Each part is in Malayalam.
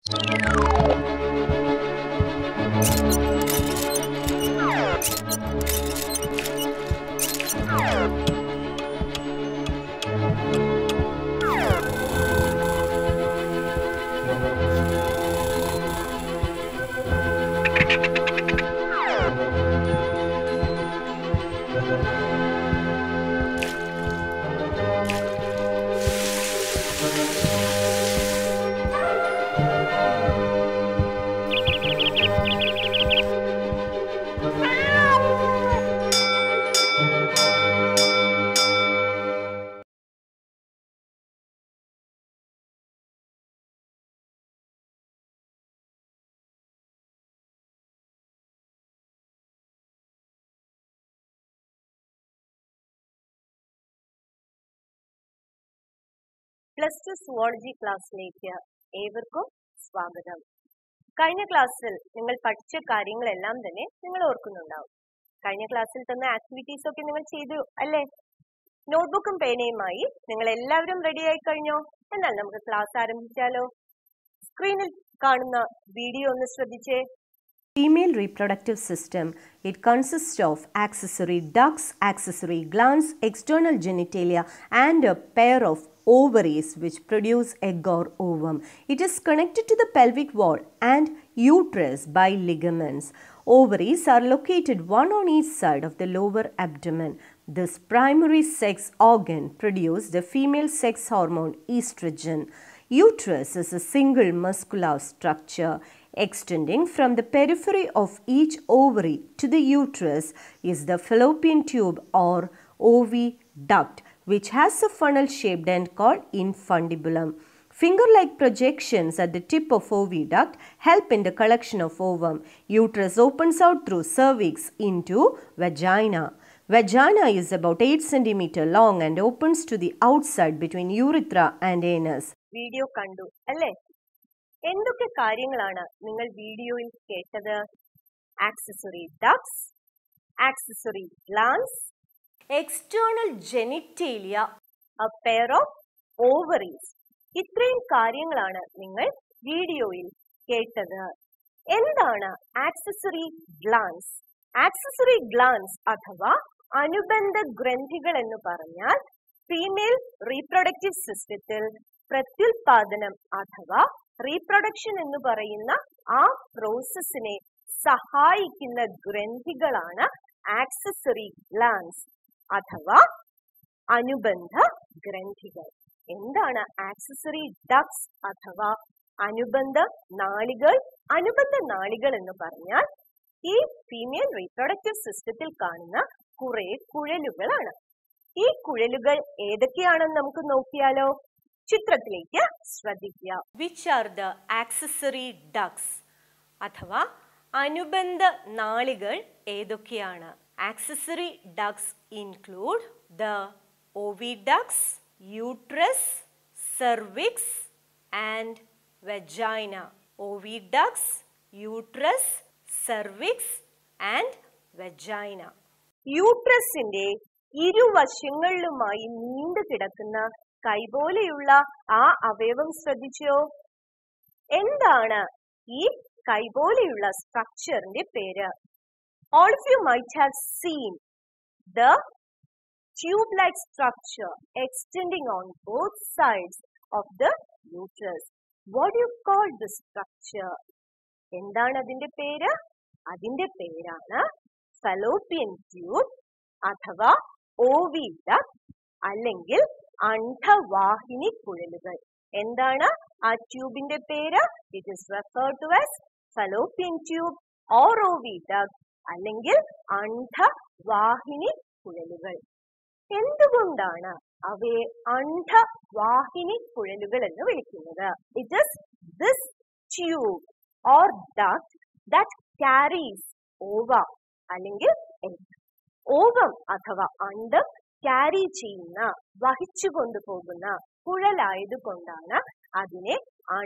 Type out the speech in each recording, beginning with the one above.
പ്ലസ് ടു സുവോളജി ക്ലാസ്സിലേക്ക് ഏവർക്കും സ്വാഗതം കഴിഞ്ഞ ക്ലാസ്സിൽ നിങ്ങൾ പഠിച്ച കാര്യങ്ങളെല്ലാം തന്നെ നിങ്ങൾ ഓർക്കുന്നുണ്ടാവും കഴിഞ്ഞ ക്ലാസ്സിൽ തന്ന ആക്ടിവിറ്റീസ് ഒക്കെ നിങ്ങൾ ചെയ്തു അല്ലേ നോട്ട്ബുക്കും പേനയുമായി നിങ്ങൾ എല്ലാവരും റെഡി ആയി കഴിഞ്ഞോ എന്നാൽ നമുക്ക് ക്ലാസ് ആരംഭിച്ചാലോ സ്ക്രീനിൽ കാണുന്ന വീഡിയോ ഒന്ന് ശ്രദ്ധിച്ചേ Female reproductive system. It consists of accessory ducts, accessory glands, external genitalia, and a pair of ovaries which produce egg or ovum. It is connected to the pelvic wall and uterus by ligaments. Ovaries are located one on each side of the lower abdomen. This primary sex organ produces the female sex hormone estrogen. Uterus is a single muscular structure. Extending from the periphery of each ovary to the uterus is the fallopian tube or oviduct, which has a funnel shaped end called infundibulum. Finger like projections at the tip of oviduct help in the collection of ovum. Uterus opens out through cervix into vagina. Vagina is about 8 cm long and opens to the outside between urethra and anus. Video കണ്ടു അല്ലേ എന്തൊക്കെ കാര്യങ്ങളാണ് നിങ്ങൾ വീഡിയോയിൽ കേട്ടത് accessory ducts accessory glands External genitalia a pair of ovaries ഇത്രയും കാര്യങ്ങളാണ് നിങ്ങൾ വീഡിയോയിൽ കേട്ടത് എന്താണ് ആക്സസറി ഗ്ലാൻസ് ആക്സസറി ഗ്ലാൻസ് അഥവാ അനുബന്ധ ഗ്രന്ഥികൾ എന്ന് പറഞ്ഞാൽ ഫീമെയിൽ റീപ്രൊഡക്റ്റീവ് സിസ്റ്റത്തിൽ പ്രത്യുൽപാദനം അഥവാ റീപ്രൊഡക്ഷൻ എന്ന് പറയുന്ന ആ പ്രോസസ്സിനെ സഹായിക്കുന്ന ഗ്രന്ഥികളാണ് ആക്സസറി ഗ്ലാൻസ് അഥവാ അനുബന്ധ ഗ്രന്ഥികൾ എന്താണ് ആക്സസറി ഡക്സ് അഥവാ അനുബന്ധ നാളികൾ അനുബന്ധ നാളികൾ എന്ന് പറഞ്ഞാൽ ഈ ഫീമെയിൽ റീപ്രൊഡക്റ്റീവ് സിസ്റ്റത്തിൽ കാണുന്ന കുറെ കുഴലുകളാണ് ഈ കുഴലുകൾ ഏതൊക്കെയാണെന്ന് നമുക്ക് നോക്കിയാലോ ചിത്രത്തിലേക്ക് ശ്രദ്ധിക്കുക which are the accessory ducts അഥവാ അനുബന്ധ നാളികൾ ഏതൊക്കെയാണ് accessory ducts include the oviducts uterus cervix and vagina oviducts uterus cervix and vagina യൂട്രസിന്റെ ഇരുവശങ്ങളിലുമായി നീണ്ടു കിടക്കുന്ന കൈപോലെയുള്ള ആ അവയവം ശ്രദ്ധിച്ചോ എന്താണ് ഈ കൈപോലെയുള്ള സ്ട്രക്ചറിന്റെ പേര് all of you might have seen the tube like structure extending on both sides of the uterus what you call the structure എന്താണ് അതിന്റെ പേര് അതിന്റെ പേരാണ് ഫലോപ്പിയൻ ട്യൂബ് അഥവാ ഓവിഡക്ട് അല്ലെങ്കിൽ അണ്ഡവാഹിനി കുഴലുകൾ എന്താണ് ആ ട്യൂബിന്റെ പേര് it is referred to as fallopian tube or oviduct അല്ലെങ്കിൽ അണ്ഡവാഹിനി കുഴലുകൾ എന്തുകൊണ്ടാണ് അവയെ അണ്ഡവാഹിനി കുഴലുകൾ എന്ന് വിളിക്കുന്നത് it is this tube or duct that carries ova അല്ലെങ്കിൽ egg. ഓവം അഥവാ അണ്ടം ക്യാരി ചെയ്യുന്ന വഹിച്ചു കൊണ്ടുപോകുന്ന കുഴലായതുകൊണ്ടാണ് അതിനെ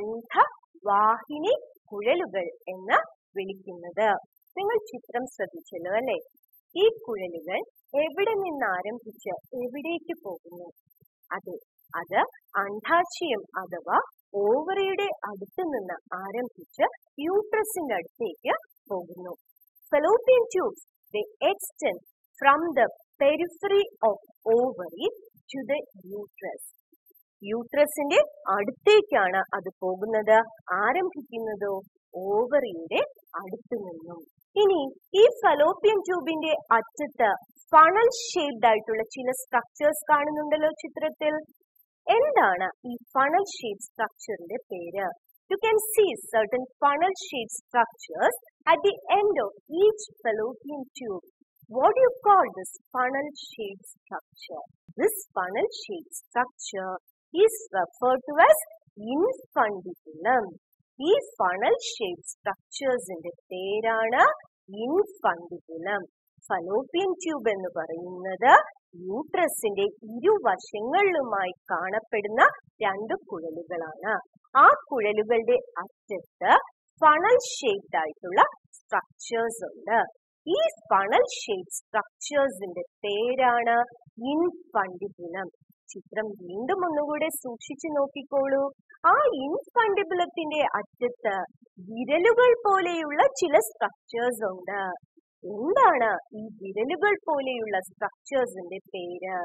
അണ്ഡവാഹിനി കുഴലുകൾ എന്ന് വിളിക്കുന്നത് നിങ്ങൾ ചിത്രം ശ്രദ്ധിച്ചല്ലോ അല്ലെ ഈ കുഴലുകൾ എവിടെ നിന്ന് ആരംഭിച്ച് എവിടേക്ക് പോകുന്നു അതെ അത് അണ്ഡാശയം അഥവാ ഓവറിയുടെ അടുത്ത് നിന്ന് ആരംഭിച്ച് യൂട്രസിന്റെ അടുത്തേക്ക് പോകുന്നു fallopian tubes they extend from the periphery of ovary to the uterus യൂട്രസിന്റെ അടുത്തേക്കാണ് അത് പോകുന്നത് ആരംഭിക്കുന്നതോ ഓവറിയുടെ അടുത്ത് നിന്നും ഇനി ഈ ഫലോപ്പിയൻ ട്യൂബിന്റെ അറ്റത്ത് ഫണൽ ഷേപ്ഡ് ആയിട്ടുള്ള ചില സ്ട്രക്ചേഴ്സ് കാണുന്നുണ്ടല്ലോ ചിത്രത്തിൽ എന്താണ് ഈ ഫണൽ ഷേപ്പ് സ്ട്രക്ചറിന്റെ പേര് you can see certain funnel shape structures at the end of each fallopian tube What do you call this funnel shaped structure? This funnel shaped structure is referred to as infundibulum. ഈ ഫണൽ ഷേപ്പ് സ്ട്രക്ചേഴ്സിന്റെ പേരാണ് ഇൻഫണ്ടിബുലം ഫലോപ്പിയൻ ട്യൂബ് എന്ന് പറയുന്നത് യൂട്രസിന്റെ ഇരുവശങ്ങളിലുമായി കാണപ്പെടുന്ന രണ്ട് കുഴലുകളാണ് ആ കുഴലുകളുടെ അറ്റത്ത് ഫണൽ ഷേപ്ഡ് ആയിട്ടുള്ള സ്ട്രക്ചേഴ്സ് ഉണ്ട് ഈ ഫണൽ ഷേപ്പ് സ്ട്രക്ചേഴ്സിന്റെ പേരാണ് ഇൻഫണ്ടിബുലം ചിത്രം വീണ്ടും ഒന്നുകൂടെ സൂക്ഷിച്ചു നോക്കിക്കോളൂ ആ ഇൻഫണ്ടിബുലത്തിന്റെ അറ്റത്ത് വിരലുകൾ പോലെയുള്ള ചില സ്ട്രക്ചേഴ്സ് ഉണ്ട് എന്താണ് ഈ വിരലുകൾ പോലെയുള്ള സ്ട്രക്ചേഴ്സിന്റെ പേര്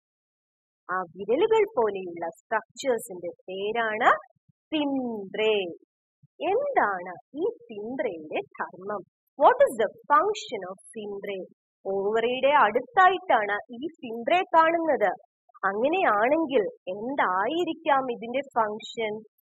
ആ വിരലുകൾ പോലെയുള്ള സ്ട്രക്ചേഴ്സിന്റെ പേരാണ് ഫിംബ്രേ എന്താണ് ഈ ഫിംബ്രയുടെ ധർമ്മം what is the function of fimbriae ഓവറിയുടെ അടുത്തായിട്ടാണ് ഈ ഫിംബ്രേ കാണുന്നത് അങ്ങനെയാണെങ്കിൽ എന്തായിരിക്കാം ഇതിന്റെ ഫങ്ഷൻ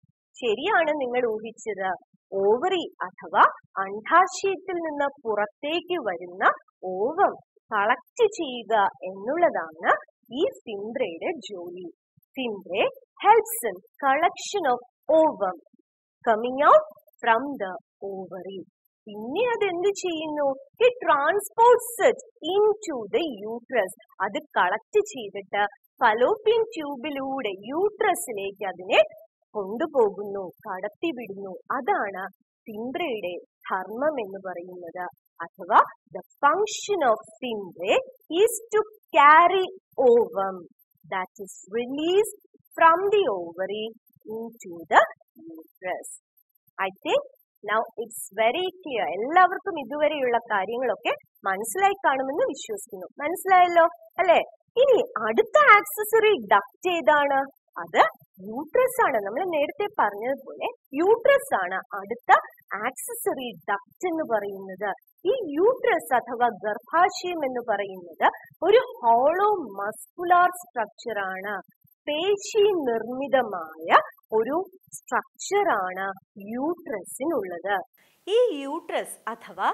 ശരിയാണ് നിങ്ങൾ ഊഹിച്ചത് ഓവറി അഥവാ അണ്ഡാശയത്തിൽ നിന്ന് പുറത്തേക്ക് വരുന്ന ഓവം കളക്ട് ചെയ്യുക എന്നുള്ളതാണ് ഈ ഫിംബ്രയുടെ ജോലി fimbriae helps in collection of ovum coming out from the ovary പിന്നെ അത് എന്ത് ചെയ്യുന്നു it transports it into the uterus അത് കളക്ട് ചെയ്തിട്ട് ഫലോപ്പിയൻ ട്യൂബിലൂടെ യൂട്രസിലേക്ക് അതിനെ കൊണ്ടുപോകുന്നു കടത്തിവിടുന്നു അതാണ് ഫിംബ്രയുടെ ധർമ്മം എന്ന് പറയുന്നത് അഥവാ the function of fimbriae is to carry ovum that is release from the ovary into the uterus I think now it's very clear എല്ലാവർക്കും ഇതുവരെയുള്ള കാര്യങ്ങളൊക്കെ മനസ്സിലായി കാണുമെന്ന് വിശ്വസിക്കുന്നു മനസ്സിലായല്ലോ അല്ലെ ഇനി അടുത്ത ആക്സസറി ഡക്റ്റ് ഏതാണ് അത് യൂട്രസ് ആണ് നമ്മൾ നേരത്തെ പറഞ്ഞതുപോലെ യൂട്രസ് ആണ് അടുത്ത ആക്സസറി ഡക്റ്റ് എന്ന് പറയുന്നത് ഈ യൂട്രസ് അഥവാ ഗർഭാശയം എന്ന് പറയുന്നത് ഒരു ഹോളോ മസ്കുലാർ സ്ട്രക്ചർ ആണ് പേശി നിർമ്മിതമായ ഒരു സ്ട്രക്ചർ ആണ് യൂട്രസിനുള്ളത് ഈ യൂട്രസ് അഥവാ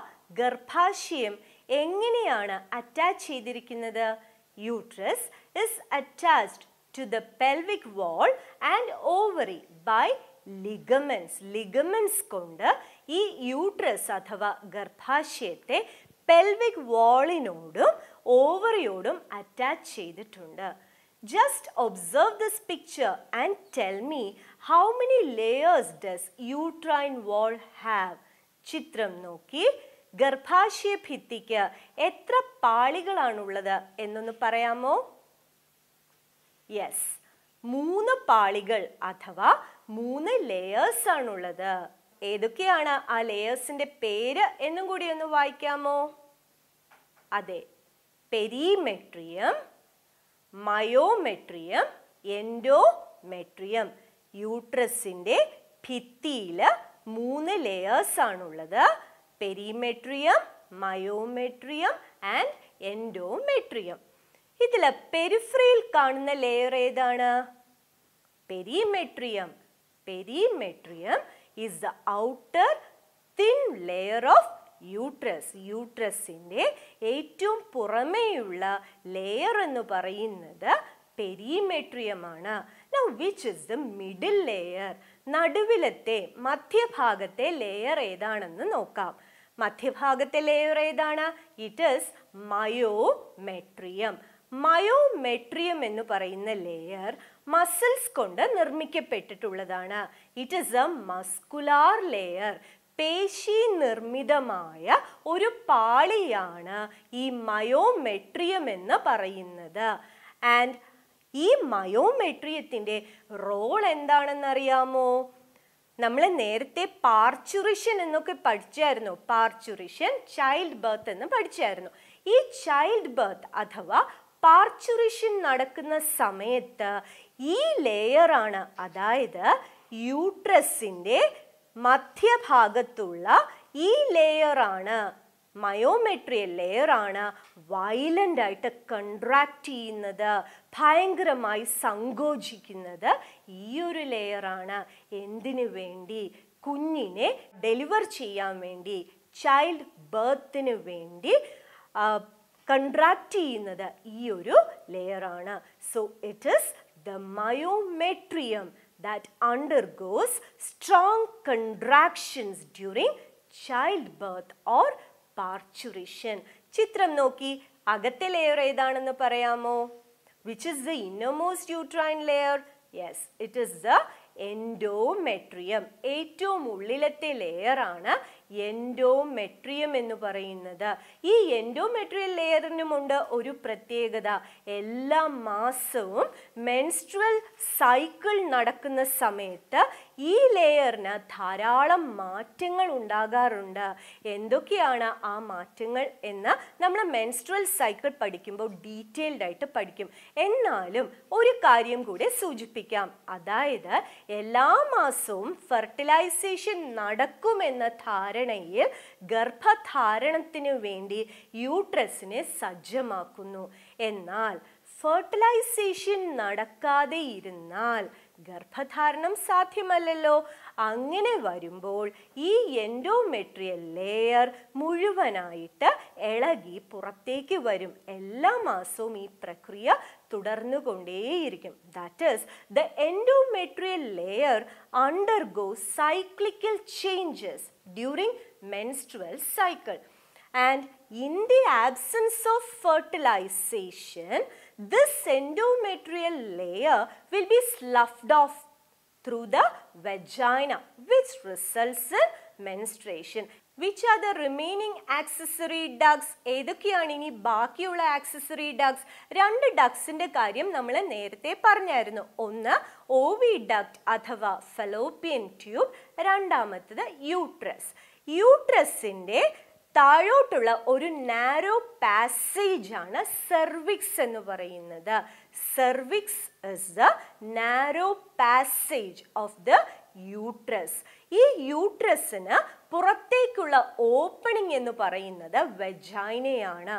ഗർഭാശയം എങ്ങനെയാണ് അറ്റാച്ച് ചെയ്തിരിക്കുന്നത് uterus is attached to the pelvic wall and ovary by ligaments ligaments കൊണ്ട് ഈ യൂട്രസ് അഥവാ ഗർഭാശയത്തെ പെൽവിക് വാളിനോടും ഓവറിയോടും അറ്റാച്ച് ചെയ്തിട്ടുണ്ട് just observe this picture and tell me how many layers does uterine wall have ചിത്രം നോക്കി ഗർഭാശയ ഭിത്തിക്ക് എത്ര പാളികളാണുള്ളത് എന്നൊന്ന് പറയാമോ യെസ് മൂന്ന് പാളികൾ അഥവാ മൂന്ന് ലേയേഴ്സ് ആണുള്ളത് ഏതൊക്കെയാണ് ആ ലേയേഴ്സിന്റെ പേര് എന്നും കൂടി ഒന്ന് വായിക്കാമോ അതെ പെരിമെട്രിയം മയോമെട്രിയം എൻഡോമെട്രിയം യൂട്രസിന്റെ ഭിത്തിയിൽ മൂന്ന് ലേയേഴ്സ് ആണുള്ളത് പെരിമെട്രിയം മയോമെട്രിയം ആൻഡ് എൻഡോമെട്രിയം ഇതിൽ പെരിഫറിയിൽ കാണുന്ന ലെയർ ഏതാണ് perimetrium perimetrium is the outer thin layer of uterus യൂട്രസിൻ്റെ ഏറ്റവും പുറമേയുള്ള ലെയർ എന്ന് പറയുന്നത് പെരിമെട്രിയമാണ് now which is the middle layer നടുവിലത്തെ മധ്യഭാഗത്തെ ലെയർ ഏതാണെന്ന് നോക്കാം മധ്യഭാഗത്തെ ലെയർ ഏതാണ് ഇറ്റ് ഇസ് മയോമെട്രിയം മയോമെട്രിയം എന്ന് പറയുന്ന ലെയർ മസിൽസ് കൊണ്ട് നിർമ്മിക്കപ്പെട്ടിട്ടുള്ളതാണ് it is a muscular layer പേശി നിർമ്മിതമായ ഒരു പാളിയാണ് ഈ മയോമെട്രിയം എന്ന് പറയുന്നത് ആൻഡ് ഈ മയോമെട്രിയത്തിൻ്റെ റോൾ എന്താണെന്നറിയാമോ നമ്മൾ നേരത്തെ പാർച്ചുറിഷൻ എന്നൊക്കെ പഠിച്ചായിരുന്നു പാർച്ചുറിഷൻ ചൈൽഡ് ബർത്ത് എന്ന് പഠിച്ചായിരുന്നു ഈ ചൈൽഡ് ബർത്ത് അഥവാ പാർച്ചുറിഷൻ നടക്കുന്ന സമയത്ത് ഈ ലെയറാണ് അതായത് യൂട്രസിൻ്റെ മധ്യഭാഗത്തുള്ള ഈ ലെയറാണ് മയോമെട്രിയൽ ലെയറാണ് വയലൻ്റ് ആയിട്ട് കൺട്രാക്ട് ചെയ്യുന്നത് ഭയങ്കരമായി സങ്കോചിക്കുന്നത് ഈ ഒരു ലെയറാണ് എന്തിനു വേണ്ടി കുഞ്ഞിനെ ഡെലിവർ ചെയ്യാൻ വേണ്ടി ചൈൽഡ് ബർത്തിന് വേണ്ടി കൺട്രാക്ട് ചെയ്യുന്നത് ഈ ഒരു ലെയറാണ് so it is the myometrium that undergoes strong contractions during child birth or parturition ചിത്രം നോക്കി അകത്തെ ലെയർ ഏതാണെന്ന് പറയാമോ which is the innermost uterine layer yes it is the endometrium ഏറ്റവും ഉള്ളിലത്തെ ലെയറാണ് എൻഡോമെട്രിയം എന്ന് പറയുന്നത് ഈ എൻഡോമെട്രിയൽ ലെയറിനുമുണ്ട് ഒരു പ്രത്യേകത എല്ലാ മാസവും മെൻസ്ട്രൽ സൈക്കിൾ നടക്കുന്ന സമയത്ത് ഈ ലെയറിന് ധാരാളം മാറ്റങ്ങൾ ഉണ്ടാകാറുണ്ട് എന്തൊക്കെയാണ് ആ മാറ്റങ്ങൾ എന്ന് നമ്മൾ മെൻസ്ട്രൽ സൈക്കിൾ പഠിക്കുമ്പോൾ ഡീറ്റെയിൽഡ് ആയിട്ട് പഠിക്കും എന്നാലും ഒരു കാര്യം കൂടി സൂചിപ്പിക്കാം അതായത് എല്ലാ മാസവും ഫെർട്ടിലൈസേഷൻ നടക്കുമെന്ന ധാരണയിൽ ഗർഭധാരണത്തിനു വേണ്ടി യൂട്രസിനെ സജ്ജമാക്കുന്നു എന്നാൽ ഫെർട്ടിലൈസേഷൻ നടക്കാതെ ഇരുന്നാൽ ഗർഭധാരണം സാധ്യമല്ലല്ലോ അങ്ങനെ വരുമ്പോൾ ഈ എൻഡോമെട്രിയൽ ലെയർ മുഴുവനായിട്ട് ഇളകി പുറത്തേക്ക് വരും എല്ലാ മാസവും ഈ പ്രക്രിയ തുടർന്നുകൊണ്ടേയിരിക്കും that is the endometrial layer undergo cyclical changes during menstrual cycle and in the absence of fertilization this endometrial layer will be sloughed off through the vagina which results in menstruation which are the remaining accessory ducts ഏതൊക്കെയാണ് ഇനി ബാക്കിയുള്ള ആക്സസറി ഡക്സ് രണ്ട് ഡക്സിന്റെ കാര്യം നമ്മൾ നേരത്തെ പറഞ്ഞായിരുന്നു ഒന്ന് ഓവി ഡക്ട് അഥവാ ഫെലോപ്പിയൻ ട്യൂബ് രണ്ടാമത്തത് യൂട്രസ് യൂട്രസിൻ്റെ താഴോട്ടുള്ള ഒരു നാരോ പാസേജ് ആണ് സെർവിക്സ് എന്ന് പറയുന്നത് cervix is the narrow passage of the uterus ഈ യൂട്രസിന് പുറത്തേക്കുള്ള ഓപ്പണിംഗ് എന്ന് പറയുന്നത് വെജൈനയാണ്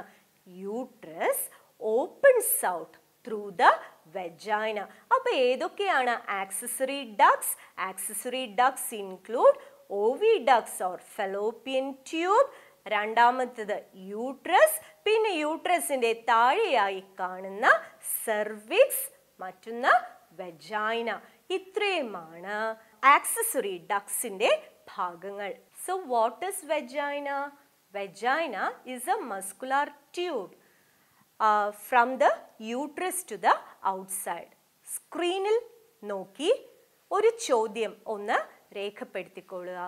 uterus opens out through the vagina അപ്പോൾ ഏതൊക്കെയാണ് accessory ducts accessory ducts include oviducts or fallopian tube രണ്ടാമത്തത് യൂട്രസ് പിന്നെ യൂട്രസിന്റെ താഴെയായി കാണുന്ന സെർവിക്സ് മറ്റൊന്ന് വെജൈന ഇത്രയുമാണ് ആക്സസറി ഡക്സിന്റെ ഭാഗങ്ങൾ so what is vagina vagina is a muscular tube from the uterus to the outside സ്ക്രീനിൽ നോക്കി ഒരു ചോദ്യം ഒന്ന് രേഖപ്പെടുത്തിക്കൊള്ളുക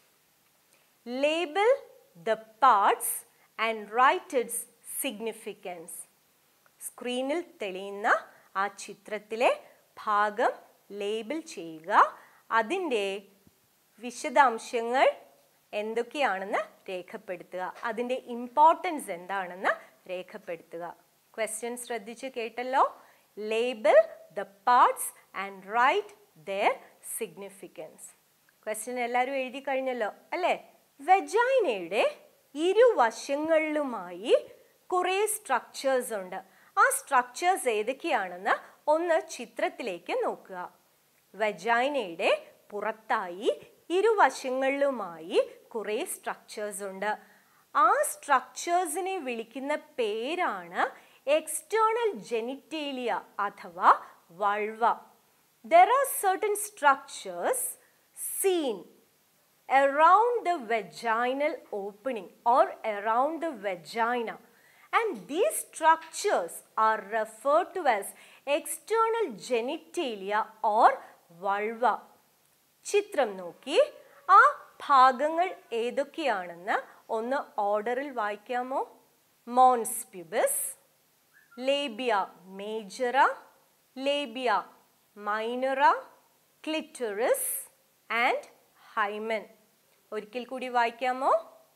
label the parts and write its significance സ്ക്രീനിൽ തെളിയുന്ന ആ ചിത്രത്തിലെ ഭാഗം ലേബിൾ ചെയ്യുക അതിൻ്റെ വിശദാംശങ്ങൾ എന്തൊക്കെയാണെന്ന് രേഖപ്പെടുത്തുക അതിൻ്റെ ഇമ്പോർട്ടൻസ് എന്താണെന്ന് രേഖപ്പെടുത്തുക ക്വസ്റ്റ്യൻ ശ്രദ്ധിച്ച് കേട്ടല്ലോ label the parts and write their significance question എല്ലാവരും എഴുതി കഴിഞ്ഞല്ലോ അല്ലേ വെജൈനയുടെ ഇരുവശങ്ങളിലുമായി കുറേ സ്ട്രക്ചേഴ്സ് ഉണ്ട് ആ സ്ട്രക്ചേഴ്സ് ഏതൊക്കെയാണെന്ന് ഒന്ന് ചിത്രത്തിലേക്ക് നോക്കുക വെജൈനയുടെ പുറത്തായി ഇരുവശങ്ങളിലുമായി കുറേ സ്ട്രക്ചേഴ്സ് ഉണ്ട് ആ സ്ട്രക്ചേഴ്സിനെ വിളിക്കുന്ന പേരാണ് എക്സ്റ്റേണൽ ജെനിറ്റേലിയ അഥവാ vulva there are certain structures seen around the vaginal opening or around the vagina and these structures are referred to as external genitalia or vulva ചിത്രം നോക്കി ആ ഭാഗങ്ങൾ ഏതൊക്കെയാണെന്ന് ഒന്ന് ഓർഡറിൽ വായിക്കാമോ mons pubis labia majora labia minora clitoris and hymen ഒരിക്കൽ കൂടി വായിക്കാമോ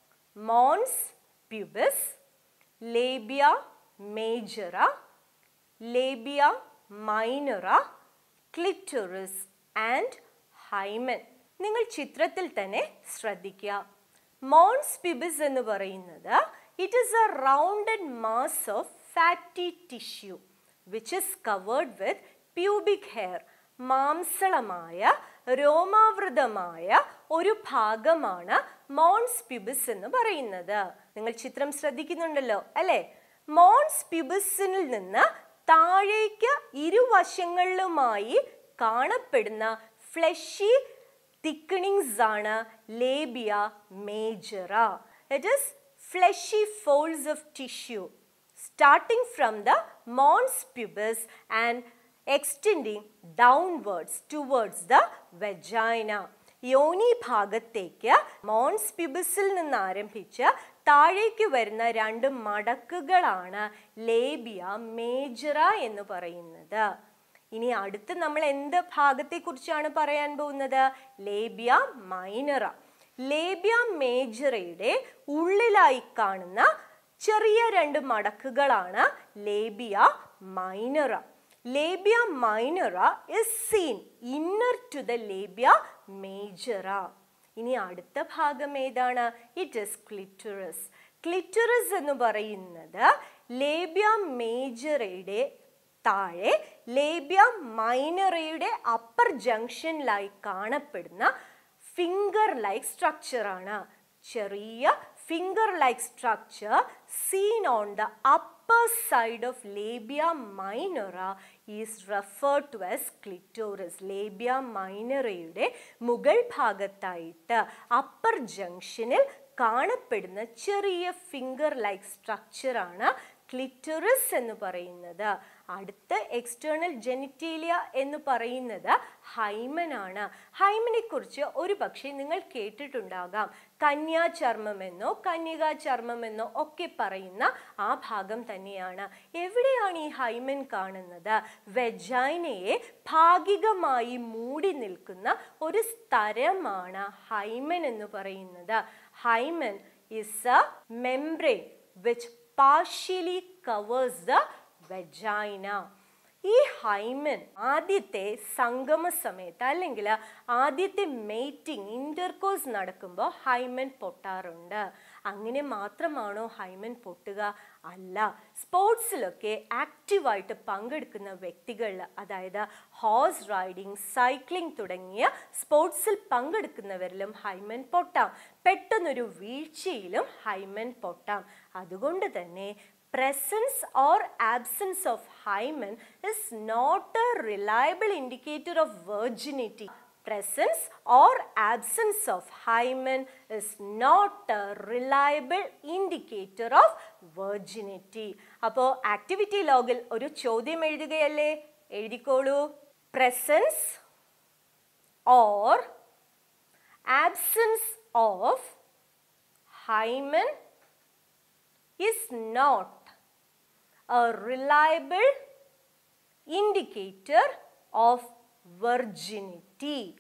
mons pubis labia majora labia minora clitoris and hymen നിങ്ങൾ ചിത്രത്തിൽ തന്നെ ശ്രദ്ധിക്കുക മോൺസ് പിബിസ് എന്ന് പറയുന്നത് it is a rounded mass of fatty tissue which is covered with pubic hair മാംസളമായ രോമാവൃതമായ ഒരു ഭാഗമാണ് മോൺസ് പിബിസ് എന്ന് പറയുന്നത് നിങ്ങൾ ചിത്രം ശ്രദ്ധിക്കുന്നുണ്ടല്ലോ അല്ലേ മോൺസ് പിബിസിൽ നിന്ന് താഴേക്ക് ഇരുവശങ്ങളിലുമായി കാണപ്പെടുന്ന ഫ്ലഷി തിക്കണിങ്സ് ആണ് labia majora it is fleshy folds of tissue starting from the mons pubis and extending downwards towards the vagina. യോനി ഭാഗത്തേക്ക് മോൺസ് പിബിസിൽ നിന്ന് ആരംഭിച്ച് താഴേക്ക് വരുന്ന രണ്ട് മടക്കുകളാണ് ലേബിയ മേജറ എന്ന് പറയുന്നത് ഇനി അടുത്ത് നമ്മൾ എന്ത് ഭാഗത്തെക്കുറിച്ചാണ് പറയാൻ പോകുന്നത് ലേബിയ മൈനറ ലേബിയ മേജറയുടെ ഉള്ളിലായി കാണുന്ന ചെറിയ രണ്ട് മടക്കുകളാണ് labia minora labia minora is seen inner to the labia majora ഇനി അടുത്ത ഭാഗം ഏതാണ് ഇറ്റ് ഇസ് ക്ലിറ്ററസ് ക്ലിറ്ററസ് എന്ന് പറയുന്നത് ലേബിയ മേജറയുടെ താഴെ ലേബിയ മൈനറയുടെ അപ്പർ ജംഗ്ഷനിലായി കാണപ്പെടുന്ന ഫിംഗർ ലൈക്ക് സ്ട്രക്ചറാണ് ചെറിയ finger like structure seen on the upper side of labia minora is referred to as clitoris. labia minorയുടെ മുകൾ ഭാഗത്തായിട്ട് അപ്പർ ജംഗ്ഷനിൽ കാണപ്പെടുന്ന ചെറിയ ഫിംഗർ ലൈക്ക് സ്ട്രക്ചറാണ് ക്ലിറ്ററിസ് എന്ന് പറയുന്നത് അടുത്ത എക്സ്റ്റേണൽ ജെനിറ്റീലിയ എന്ന് പറയുന്നത് ഹൈമൻ ആണ് ഹൈമനെ കുറിച്ച് ഒരു പക്ഷേ നിങ്ങൾ കേട്ടിട്ടുണ്ടാകാം കന്യാചർമ്മം എന്നോ കന്യകാ ചർമ്മം എന്നോ ഒക്കെ പറയുന്ന ആ ഭാഗം തന്നെയാണ് എവിടെയാണ് ഈ ഹൈമൻ കാണുന്നത് വെജൈനയെ ഭാഗികമായി മൂടി നിൽക്കുന്ന ഒരു സ്ഥലമാണ് ഹൈമൻ എന്ന് പറയുന്നത് hymen is a membrane which partially covers the vagina ഈ ഹൈമൻ ആദ്യത്തെ സംഗമ സമയത്ത് അല്ലെങ്കിൽ ആദ്യത്തെ മേറ്റിംഗ് ഇന്റർകോഴ്സ് നടക്കുമ്പോൾ ഹൈമൻ പൊട്ടാറുണ്ട് അങ്ങനെ മാത്രമാണോ ഹൈമൻ പൊട്ടുക അല്ല സ്പോർട്സിലൊക്കെ ആക്റ്റീവായിട്ട് പങ്കെടുക്കുന്ന വ്യക്തികൾ അതായത് ഹോഴ്സ് റൈഡിങ് സൈക്ലിംഗ് തുടങ്ങിയ സ്പോർട്സിൽ പങ്കെടുക്കുന്നവരിലും ഹൈമൻ പൊട്ടാം പെട്ടെന്നൊരു വീഴ്ചയിലും ഹൈമൻ പൊട്ടാം അതുകൊണ്ട് തന്നെ presence or absence of hymen is not a reliable indicator of virginity. Presence or absence of hymen is not a reliable indicator of virginity. അപ്പോൾ ആക്ടിവിറ്റി ലോഗിൽ ഒരു ചോദ്യം എഴുതുകയല്ലേ എഴുതിക്കോളൂ presence or absence of hymen is not a reliable indicator of virginity.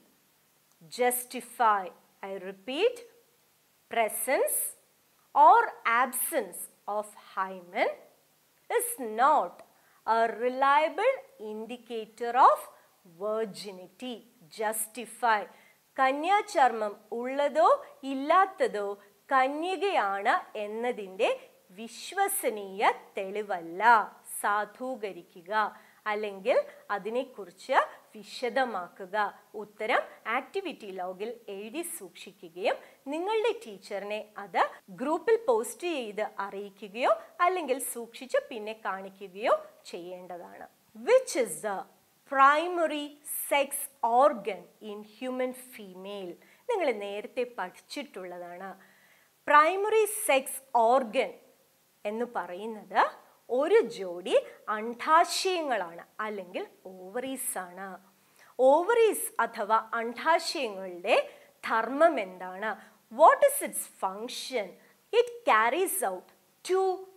Justify, I repeat, presence or absence of hymen is not a reliable indicator of virginity. Justify. കന്യാചർമ്മം ഉള്ളതോ ഇല്ലാത്തതോ കന്യകയാണ് എന്നതിൻ്റെ വിശ്വസനീയ തെളിവല്ല സാധൂകരിക്കുക അല്ലെങ്കിൽ അതിനെക്കുറിച്ച് വിശദമാക്കുക ഉത്തരം ആക്ടിവിറ്റി ലോഗിൽ എഴുതി സൂക്ഷിക്കുകയും നിങ്ങളുടെ ടീച്ചറിനെ അത് ഗ്രൂപ്പിൽ പോസ്റ്റ് ചെയ്ത് അറിയിക്കുകയോ അല്ലെങ്കിൽ സൂക്ഷിച്ച് പിന്നെ കാണിക്കുകയോ ചെയ്യേണ്ടതാണ് which is the primary sex organ in human female നിങ്ങൾ നേരത്തെ പഠിച്ചിട്ടുള്ളതാണ് പ്രൈമറി സെക്സ് ഓർഗൻ എന്ന് പറയുന്നത് ഒരു ജോഡി അണ്ഡാശയങ്ങളാണ് അല്ലെങ്കിൽ ഓവറീസ് ആണ് ഓവറീസ് അഥവാ അണ്ഡാശയങ്ങളുടെ ധർമ്മം എന്താണ് what is its function it carries out two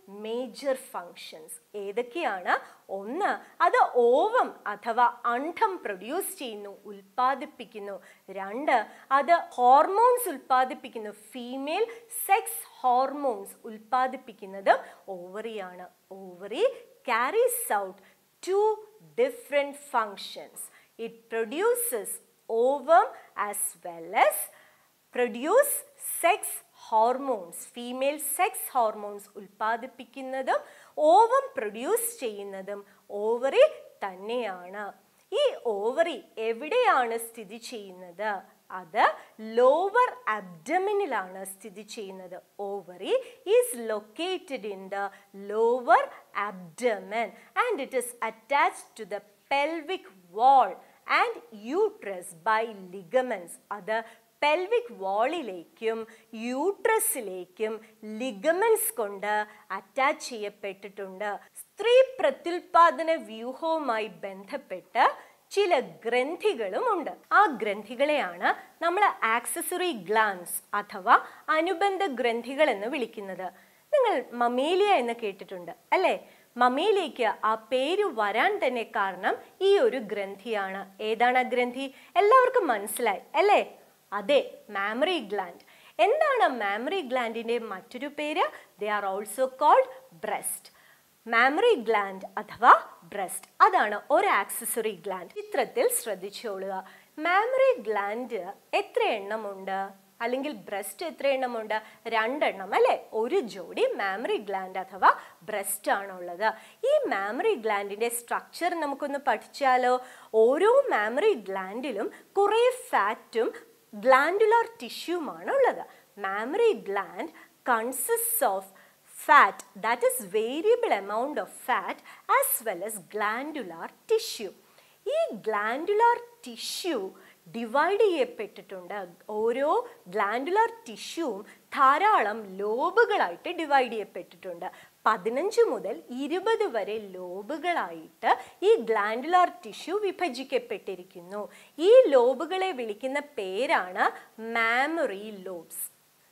major functions ഏതൊക്കെയാണ് ഒന്ന് അത് ഓവം അഥവാ അണ്ഡം പ്രൊഡ്യൂസ് ചെയ്യുന്നു ഉൽപ്പാദിപ്പിക്കുന്നു രണ്ട് അത് ഹോർമോൺസ് ഉൽപ്പാദിപ്പിക്കുന്നു ഫീമെയിൽ സെക്സ് ഹോർമോൺസ് ഉൽപ്പാദിപ്പിക്കുന്നതും ഓവറിയാണ് ovary carries out two different functions it produces ovum as well as produce sex hormones female sex hormones ഉൽപ്പാദിപ്പിക്കുന്നതും ഓവം പ്രൊഡ്യൂസ് ചെയ്യുന്നതും ഓവറി തന്നെയാണ് ഈ ഓവറി എവിടെയാണ് സ്ഥിതി ചെയ്യുന്നത് അത് ലോവർ അബ്ഡമിനിലാണ് സ്ഥിതി ചെയ്യുന്നത് ovary is located in the lower abdomen and it is attached to the pelvic wall and uterus by ligaments അത് പെൽവിക് വാളിലേക്കും യൂട്രസിലേക്കും ലിഗമെന്റ്സ് കൊണ്ട് അറ്റാച്ച് ചെയ്യപ്പെട്ടിട്ടുണ്ട് സ്ത്രീ പ്രത്യുൽപാദന വ്യൂഹവുമായി ബന്ധപ്പെട്ട് ചില ഗ്രന്ഥികളും ഉണ്ട് ആ ഗ്രന്ഥികളെയാണ് നമ്മൾ ആക്സസറി ഗ്ലാൻസ് അഥവാ അനുബന്ധ ഗ്രന്ഥികൾ എന്ന് വിളിക്കുന്നത് നിങ്ങൾ മമേലിയ എന്ന് കേട്ടിട്ടുണ്ട് അല്ലേ മമയിലേക്ക് ആ പേര് വരാൻ തന്നെ കാരണം ഈ ഒരു ഗ്രന്ഥിയാണ് ഏതാണ് ആ ഗ്രന്ഥി എല്ലാവർക്കും മനസ്സിലായി അല്ലേ അതെ മാമറി ഗ്ലാൻഡ് എന്താണ് മാമറി ഗ്ലാൻഡിന്റെ മറ്റൊരു പേര് they are also called breast mammary gland അഥവാ ബ്രസ്റ്റ് അതാണ് ഒരു ആക്സസറി ഗ്ലാൻഡ് ചിത്രത്തിൽ ശ്രദ്ധിച്ചോളുക മാമറി ഗ്ലാൻഡ് എത്ര എണ്ണമുണ്ട് അല്ലെങ്കിൽ ബ്രസ്റ്റ് എത്ര എണ്ണമുണ്ട് രണ്ടെണ്ണം അല്ലെ ഒരു ജോഡി മാമറി ഗ്ലാൻഡ് അഥവാ ബ്രസ്റ്റ് ആണുള്ളത് ഈ മാമറി ഗ്ലാൻഡിന്റെ സ്ട്രക്ചർ നമുക്കൊന്ന് പഠിച്ചാലോ ഓരോ മാമറി ഗ്ലാൻഡിലും കുറേ ഫാറ്റും ഗ്ലാൻഡുലാർ ടിഷ്യൂമാണ് ഉള്ളത് mammary gland consist of fat that is variable amount of fat as well as glandular tissue ഈ ഗ്ലാൻഡുലാർ ടിഷ്യൂ ഡിവൈഡ് ചെയ്യപ്പെട്ടിട്ടുണ്ട് ഓരോ ഗ്ലാൻഡുലാർ ടിഷ്യൂവും ധാരാളം ലോബുകളായിട്ട് ഡിവൈഡ് ചെയ്യപ്പെട്ടിട്ടുണ്ട് പതിനഞ്ച് മുതൽ ഇരുപത് വരെ ലോബുകളായിട്ട് ഈ ഗ്ലാൻഡുലാർ ടിഷ്യൂ വിഭജിക്കപ്പെട്ടിരിക്കുന്നു ഈ ലോബുകളെ വിളിക്കുന്ന പേരാണ് മാമറി ലോബ്സ്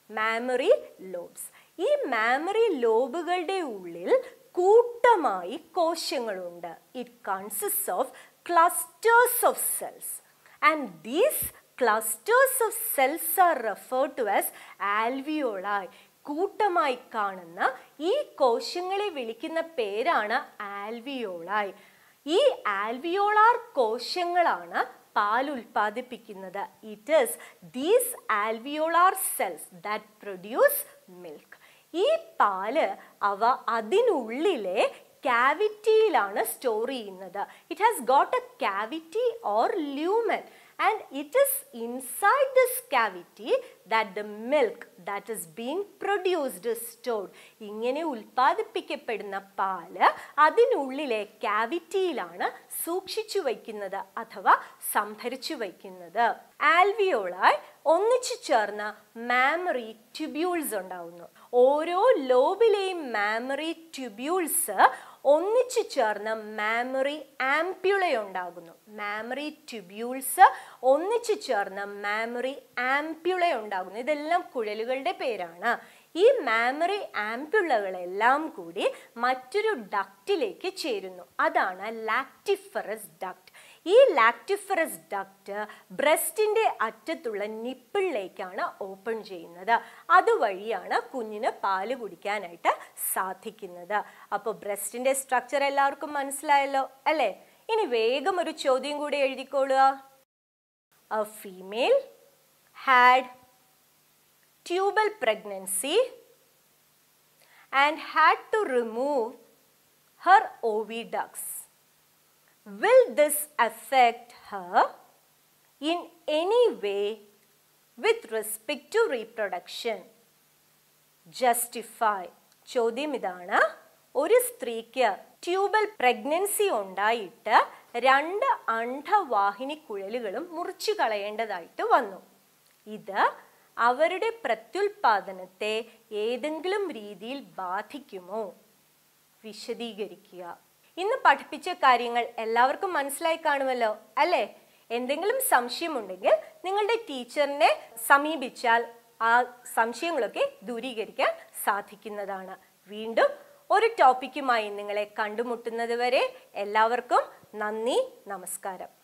മാമറി ലോബ്സ് ഈ മാമറി ലോബുകളുടെ ഉള്ളിൽ കൂട്ടമായി കോശങ്ങളുണ്ട് it consist of clusters of cells and these clusters of cells are refer to as alveoli കൂട്ടമായി കാണുന്ന ഈ കോശങ്ങളെ വിളിക്കുന്ന പേരാണ് ആൽവിയോളായി ഈ ആൽവിയോളാർ കോശങ്ങളാണ് പാൽ ഉൽപ്പാദിപ്പിക്കുന്നത് it is these alveolar cells that produce milk ഈ പാല് അവ അതിനുള്ളിലെ ക്യാവിറ്റിയിലാണ് സ്റ്റോർ ചെയ്യുന്നത് it has got a cavity or lumen and it is inside this cavity that the milk that is being produced stored ഇങ്ങനെ ഉൽപ്പാദിപ്പിക്കപ്പെടുന്ന പാല് അതിനുള്ളിലെ ക്യാവിറ്റിയിലാണ് സൂക്ഷിച്ചു വയ്ക്കുന്നത് അഥവാ സംഭരിച്ചു വയ്ക്കുന്നത് ആൽവിയോളായി ഒന്നിച്ചു ചേർന്ന മാമറി ട്യൂബ്യൂൾസ് ഉണ്ടാവുന്നു ഓരോ ലോബിലെയും മാമറി ട്യൂബ്യൂൾസ് ഒന്നിച്ചു ചേർന്ന് മാമറി ആംപ്യുള ഉണ്ടാകുന്നു മാമറി ട്യൂബ്യൂൾസ് ഒന്നിച്ചു ചേർന്ന് മാമറി ആംപ്യുള ഉണ്ടാകുന്നു ഇതെല്ലാം കുഴലുകളുടെ പേരാണ് ഈ മാമറി ആംപ്യുളകളെല്ലാം കൂടി മറ്റൊരു ഡക്റ്റിലേക്ക് ചേരുന്നു അതാണ് ലാക്ടിഫറസ് ഡക്റ്റ് ഈ ലാക്ടിഫറസ് ഡക്റ്റ് ബ്രസ്റ്റിന്റെ അറ്റത്തുള്ള നിപ്പിളിലേക്കാണ് ഓപ്പൺ ചെയ്യുന്നത് അതുവഴിയാണ് കുഞ്ഞിന് പാല് കുടിക്കാനായിട്ട് സാധിക്കുന്നത് അപ്പോൾ ബ്രസ്റ്റിന്റെ സ്ട്രക്ചർ എല്ലാവർക്കും മനസ്സിലായല്ലോ അല്ലേ ഇനി വേഗം ഒരു ചോദ്യം കൂടി എഴുതിക്കോളുക A female had tubal pregnancy and had to remove her oviducts. Will this affect her in any way with respect to reproduction? Justify. ചോദ്യം ഇതാണ് ഒരു സ്ത്രീക്ക് ട്യൂബൽ പ്രഗ്നൻസി ഉണ്ടായിട്ട് രണ്ട് അണ്ഡവാഹിനി കുഴലുകളും മുറിച്ചു കളയേണ്ടതായിട്ട് വന്നു ഇത് അവരുടെ പ്രത്യുൽപാദനത്തെ ഏതെങ്കിലും രീതിയിൽ ബാധിക്കുമോ വിശദീകരിക്കുക ഇന്ന് പഠിപ്പിച്ച കാര്യങ്ങൾ എല്ലാവർക്കും മനസ്സിലായി കാണുമല്ലോ അല്ലേ എന്തെങ്കിലും സംശയമുണ്ടെങ്കിൽ നിങ്ങളുടെ ടീച്ചറിനെ സമീപിച്ചാൽ ആ സംശയങ്ങളൊക്കെ ദൂരീകരിക്കാൻ സാധിക്കുന്നതാണ് വീണ്ടും ഒരു ടോപ്പിക്കുമായി നിങ്ങളെ കണ്ടുമുട്ടുന്നത് വരെ എല്ലാവർക്കും നന്ദി നമസ്കാരം